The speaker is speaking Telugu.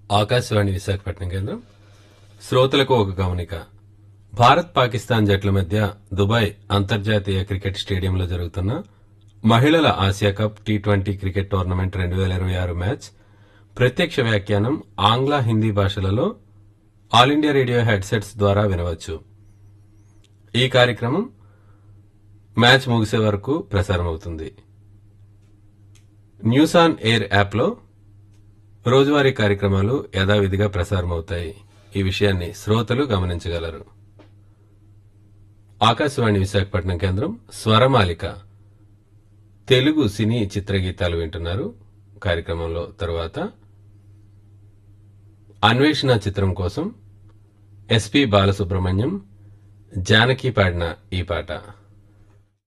ఆకాశవాణి విశాఖపట్నం కేంద్రం శ్రోతలకు ఒక గమనిక భారత్ పాకిస్తాన్ జట్ల మధ్య దుబాయ్ అంతర్జాతీయ క్రికెట్ స్టేడియంలో జరుగుతున్న మహిళల Asia cup T twenty cricket tournament రెండు వేల ఇరవై ఆరు మ్యాచ్ ప్రత్యక్ష వ్యాఖ్యానం ఆంగ్ల హిందీ భాషలలో ఆల్ ఇండియా రేడియో హెడ్సెట్స్ ద్వారా వినవచ్చు ఈ కార్యక్రమం మ్యాచ్ ముగిసే వరకు ప్రసారమవుతుంది న్యూస్ ఆన్ ఎయిర్ యాప్లో రోజువారీ కార్యక్రమాలు యథావిధిగా ప్రసారమవుతాయి ఈ విషయాన్ని శ్రోతలు గమనించగలరు ఆకాశవాణి విశాఖపట్నం కేంద్రం స్వరమాలిక తెలుగు సినీ చిత్రగీతాలు వింటున్నారు కార్యక్రమంలో తరువాత అన్వేషణ చిత్రం కోసం ఎస్పి బాలసుబ్రహ్మణ్యం జానకి పాడిన ఈ పాట